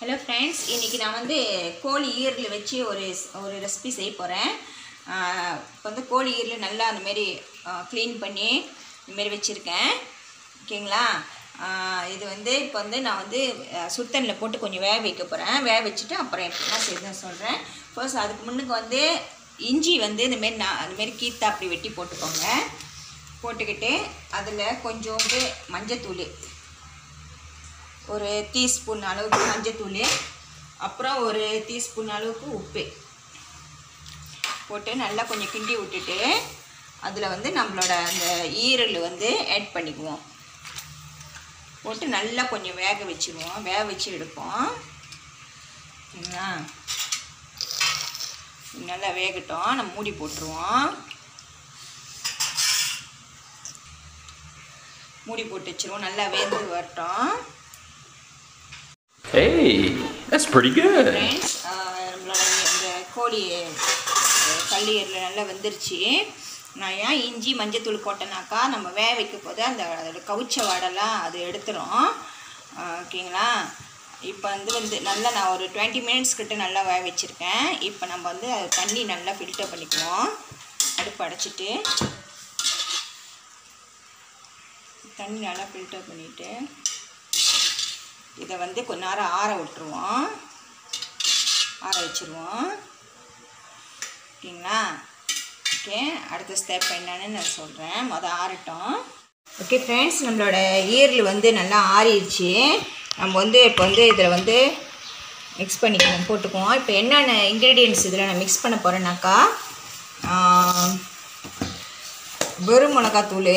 Hello friends இன்றைக்கி நான் வந்து கோழி ஈரல் வச்சு ஒரு ஒரு ரெசிபி செய்ய போகிறேன் இப்போ வந்து கோழி ஈரல் நல்லா அந்தமாரி க்ளீன் பண்ணி இந்தமாரி வச்சுருக்கேன் ஓகேங்களா ஆஹ் இது வந்து இப்போ வந்து நான் வந்து சுத்தனில் போட்டு கொஞ்சம் வேக வைக்க போகிறேன் வேக வச்சுட்டு அப்புறம் எப்படிலாம் செய்யுதுன்னு சொல்கிறேன் ஃபர்ஸ்ட் அதுக்கு முன்னுக்கு வந்து இஞ்சி வந்து இந்தமாரி நான் அந்தமாரி கீத்தா அப்படி வெட்டி போட்டுக்கோங்க போட்டுக்கிட்டு அதில் கொஞ்சோண்டு மஞ்சத்தூள் ஒரு டீஸ்பூன் அளவுக்கு மஞ்சத்தூள் அப்புறம் ஒரு டீஸ்பூன் அளவுக்கு உப்பு போட்டு நல்லா கொஞ்சம் கிண்டி விட்டுட்டு அதில் வந்து நம்மளோட அந்த ஈரல் வந்து ஆட் பண்ணிக்குவோம் போட்டு நல்லா கொஞ்சம் வேக வச்சுருவோம் வேக வச்சு எடுப்போம் சரிங்களா நல்லா வேகட்டும் நம்ம மூடி போட்டுருவோம் மூடி போட்டு வச்சுருவோம் நல்லா வேந்து வரட்டும் Hey, that's pretty good. Friends நம்மளோட இந்த கோழி கல்லீரல் நல்லா வெந்துருச்சு நான் ஏன் இஞ்சி மஞ்சத்தூள் போட்டேனாக்கா நம்ம வேக வைக்க போது அந்த அதோட கவுச்ச வாடெல்லாம் அது எடுத்துரும் ஆஹ் ஓகேங்களா இப்போ வந்து வந்து நல்லா நான் ஒரு டுவெண்ட்டி மினிட்ஸ் கிட்ட நல்லா வேக வச்சுருக்கேன் இப்போ நம்ம வந்து அது தண்ணி நல்லா ஃபில்டர் பண்ணிக்குவோம் அடுப்பு அடைச்சிட்டு தண்ணி நல்லா ஃபில்டர் பண்ணிவிட்டு இதை வந்து கொஞ்ச நேரம் ஆற விட்டுருவோம் ஆற வச்சுருவோம் ஓகேங்களா ஓகே அடுத்த ஸ்டெப் என்னன்னு நான் சொல்கிறேன் மொதல் ஆறட்டும் ஓகே ஃப்ரெண்ட்ஸ் நம்மளோட ஈரல் வந்து நல்லா ஆறிடுச்சு நம்ம வந்து இப்போ வந்து இதில் வந்து மிக்ஸ் பண்ணிக்குவோம் போட்டுக்குவோம் இப்போ என்னென்ன இன்க்ரீடியன்ட்ஸ் இதில் நான் மிக்ஸ் பண்ண போகிறேன்னாக்கா வெறும் மிளகாத்தூள்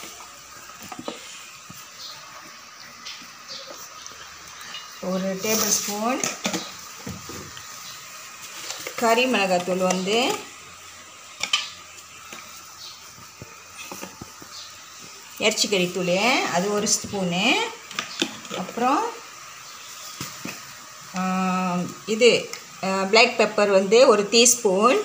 ஒரு டேபிள் ஸ்பூன் கறி மிளகாத்தூள் வந்து இறைச்சிக்கறி தூள் அது ஒரு ஸ்பூனு அப்புறம் ஆம், இது பிளாக் பெப்பர் வந்து ஒரு டீஸ்பூன்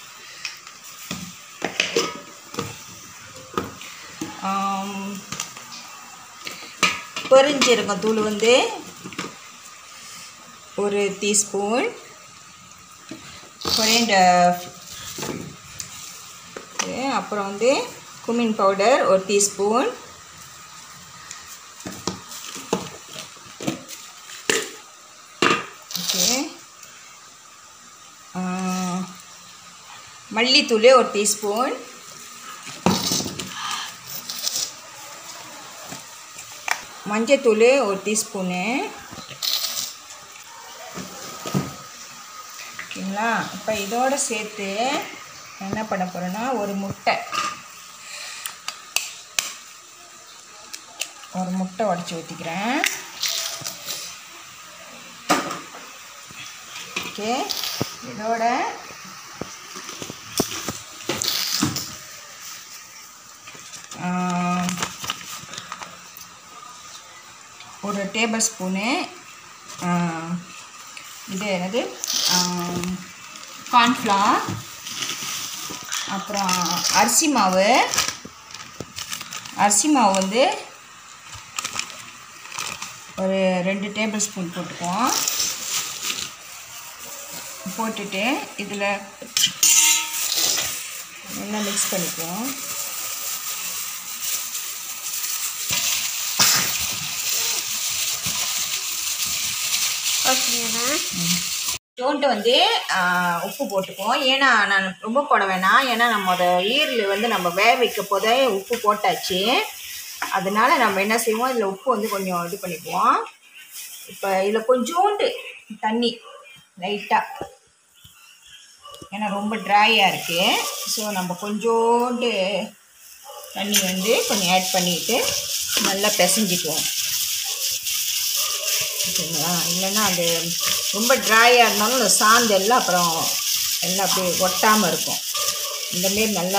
பெருஞ்சீரகம் தூள் வந்து ஒரு டீஸ்பூன் கொரியண்டர் அப்புறம் வந்து குமின் பவுடர் ஒரு டீஸ்பூன் ஓகே மல்லித்தூள் ஒரு டீஸ்பூன் மஞ்சத்தூள் ஒரு டீஸ்பூனு ஓகேங்களா இப்போ இதோட சேர்த்து என்ன பண்ண போகிறேன்னா ஒரு முட்டை ஒரு முட்டை உடச்சி ஊற்றிக்கிறேன் ஓகே இதோட ஆ, ஒரு டேபிள் ஸ்பூனு இது என்னது கார்ன்ஃப்ளவர் அப்புறம் அரிசி மாவு அரிசி மாவு வந்து ஒரு ரெண்டு டேபிள் ஸ்பூன் போட்டுக்குவோம் போட்டுட்டு இதில் நல்லா மிக்ஸ் பண்ணிக்குவோம் ஜோன்ட்டு வந்து ஆ, உப்பு போட்டுக்குவோம் ஏன்னா நான் ரொம்ப போட வேணாம் ஏன்னா நம்ம அதை ஈரல் வந்து நம்ம வேக வைக்க போதே உப்பு போட்டாச்சு அதனால நம்ம என்ன செய்வோம் இதில் உப்பு வந்து கொஞ்சம் இது பண்ணிக்குவோம் இப்போ இதில் கொஞ்சோண்டு தண்ணி லைட்டாக ஏன்னா ரொம்ப ட்ரையாக இருக்குது ஸோ நம்ம கொஞ்சோண்டு தண்ணி வந்து கொஞ்சம் ஆட் பண்ணிவிட்டு நல்லா பிசைஞ்சிக்குவோம் ஓகேங்களா இல்லைன்னா அது ரொம்ப ட்ரையாக இருந்தாலும் அந்த சாந்து எல்லாம் அப்புறம் எல்லாம் அப்படியே ஒட்டாமல் இருக்கும் இந்தமாரி நல்லா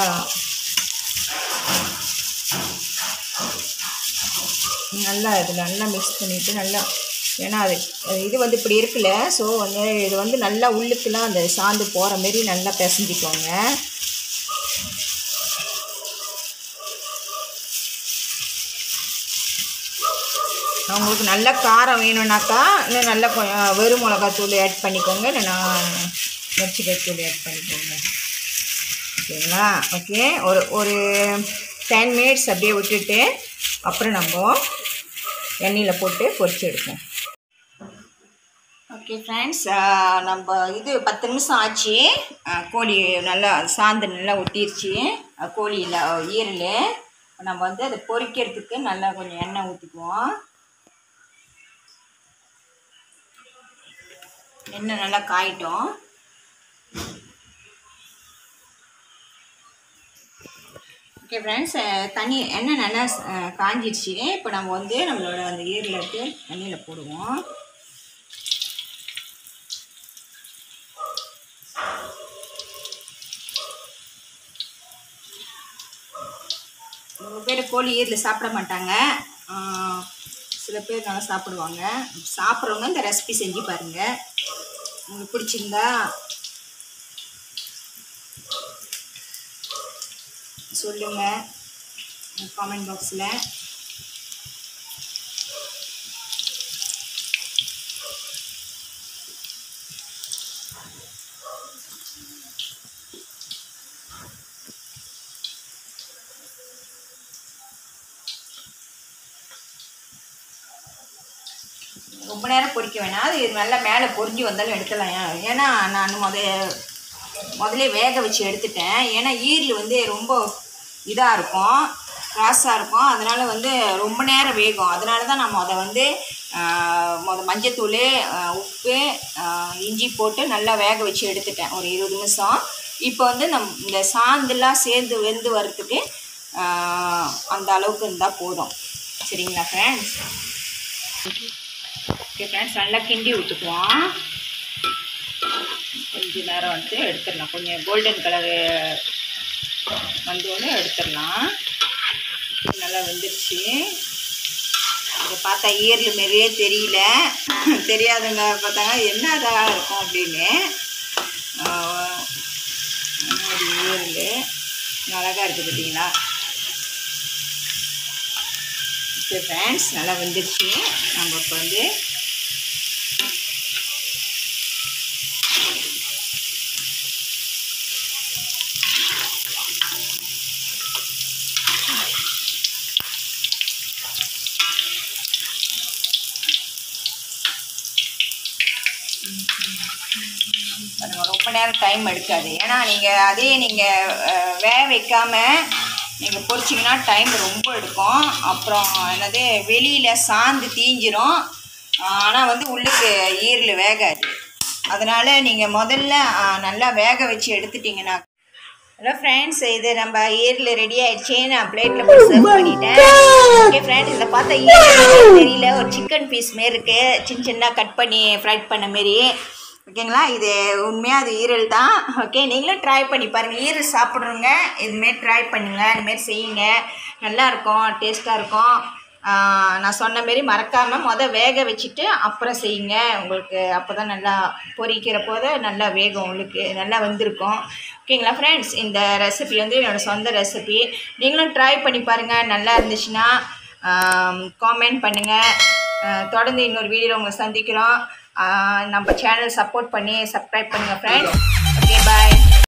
நல்லா இது நல்லா மிக்ஸ் பண்ணிவிட்டு நல்லா ஏன்னா அது இது வந்து இப்படி இருக்குல்ல ஸோ வந்து இது வந்து நல்லா உள்ளுக்குலாம் அந்த சாந்து போகிற மாரி நல்லா பிசைஞ்சிக்கோங்க உங்களுக்கு நல்ல காரம் வேணும்னாக்கா இன்னும் நல்ல கொஞ்சம் வெறும் மிளகாத்தூள் ஆட் பண்ணிக்கோங்க இல்லைன்னா நெச்சிக்காய்த்தூள் ஆட் பண்ணிக்கோங்க ஓகேங்களா ஓகே ஒரு ஒரு டென் மினிட்ஸ் அப்படியே விட்டுட்டு அப்புறம் நம்ம எண்ணெயில் போட்டு பொரிச்சு எடுப்போம் ஓகே ஃப்ரெண்ட்ஸ் நம்ம இது பத்து நிமிஷம் ஆச்சு அஹ், கோழி நல்லா சாந்து நல்லா ஒட்டிருச்சு அஹ், கோழியில் ஈரல் நம்ம வந்து அதை பொரிக்கிறதுக்கு நல்லா கொஞ்சம் எண்ணெய் ஊற்றிக்குவோம் எண்ணெய் நல்லா காயிட்டோம் ஓகே ஃப்ரெண்ட்ஸ் தண்ணி எண்ணெய் நல்லா அஹ், காஞ்சிடுச்சு இப்போ நம்ம வந்து நம்மளோட அந்த ஈரல் எடுத்து தண்ணியில் போடுவோம் ரொம்ப பேர் கோழி ஈரல் சாப்பிட மாட்டாங்க ஆஹ் சில பேர் நல்லா சாப்பிடுவாங்க சாப்பிட்றவங்க இந்த ரெசிபி செஞ்சு பாருங்கள் உங்களுக்கு பிடிச்சிருந்தா சொல்லுங்கள் காமெண்ட் பாக்ஸில் ரொம்ப நேரம் பொரிக்க வேணாம் அது நல்லா மேலே பொரிஞ்சு வந்தாலும் எடுத்துடலாம் ஏன்- ஏன்னா நான் முத முதல்ல வேக வச்சு எடுத்துட்டேன் ஏன்னா ஈரல் வந்து ரொம்ப இதாக இருக்கும் கிராஸாக இருக்கும் அதனால் வந்து ரொம்ப நேரம் வேகும் அதனால தான் நான் முத வந்து ஆஹ், முத மஞ்சத்தூள் ஆஹ், உப்பு ஆஹ், இஞ்சி போட்டு நல்லா வேக வச்சு எடுத்துட்டேன் ஒரு இருபது நிமிஷம் இப்போ வந்து நம் இந்த சாந்துலாம் சேர்ந்து வெந்து வர்றதுக்கு ஆஹ், அந்த அளவுக்கு இருந்தால் போதும் சரிங்களா ஃப்ரெண்ட்ஸ் ஓகே ஃப்ரெண்ட்ஸ் நல்லா கிண்டி விட்டுக்குவோம் கொஞ்ச நேரம் வந்து எடுத்துடலாம் கொஞ்சம் கோல்டன் கலரு வந்தோடனே எடுத்துடலாம் நல்லா வெந்துருச்சு இதை பார்த்தா ஈரல் மாரியே தெரியல தெரியாதவங்க பார்த்தாங்க என்னதா இருக்கும் அப்படின்னு ஆஹ் ஒரு ஈரல் அழகாக இருக்குது பார்த்தீங்களா ஓகே ஃப்ரெண்ட்ஸ் நல்லா வெந்துருச்சு நம்ம இப்போ வந்து பாருங்க, ரொம்ப நேரம் டைம் எடுக்காது ஏன்னா நீங்கள் அதே நீங்கள் வேக வைக்காம நீங்கள் பொரிச்சிங்கன்னா டைம் ரொம்ப எடுக்கும் அப்புறம் என்னது வெளியில் சாந்து தீஞ்சிரும் ஆனால் வந்து உள்ளுக்கு ஈரல் வேகாது அதனால் நீங்கள் முதல்ல ஆ, நல்லா வேக வச்சு எடுத்துட்டிங்கன்னா ஹலோ ஃப்ரெண்ட்ஸ் இது நம்ம ஈரல் ரெடி ஆயிடுச்சு நான் பிளேட்டில் போட்டு சர்வ் பண்ணிட்டேன் ஓகே ஃப்ரெண்ட்ஸ் இதை பார்த்தா ஈரல் தெரியல ஒரு சிக்கன் பீஸ் மாரி இருக்கு சின்ன சின்ன கட் பண்ணி ஃப்ரை பண்ண மாரி ஓகேங்களா இது உண்மையாக அது ஈரல் தான் ஓகே நீங்களும் ட்ரை பண்ணி பாருங்கள் ஈரல் சாப்பிட்றவங்க இதுமாரி ட்ரை பண்ணுங்க இதுமாரி செய்யுங்க நல்லா இருக்கும் டேஸ்ட்டாக இருக்கும் ஆஹ் நான் சொன்ன மாரி மறக்காமல் மொதல் வேக வச்சுட்டு அப்புறம் செய்யுங்க உங்களுக்கு அப்போ தான் நல்லா பொரிக்கிற போது நல்லா வேகும் உங்களுக்கு நல்லா வந்திருக்கும் ஓகேங்களா ஃப்ரெண்ட்ஸ் இந்த ரெசிபி வந்து என்னோடய சொந்த ரெசிபி நீங்களும் ட்ரை பண்ணி பாருங்கள் நல்லா இருந்துச்சுன்னா காமெண்ட் பண்ணுங்கள் தொடர்ந்து இன்னொரு வீடியோவில் உங்களை சந்திக்கிறோம் ஆஹ் நம்ம சேனல் சப்போர்ட் பண்ணி சப்ஸ்கிரைப் பண்ணுங்கள் ஃப்ரெண்ட்ஸ் ஓகே பாய்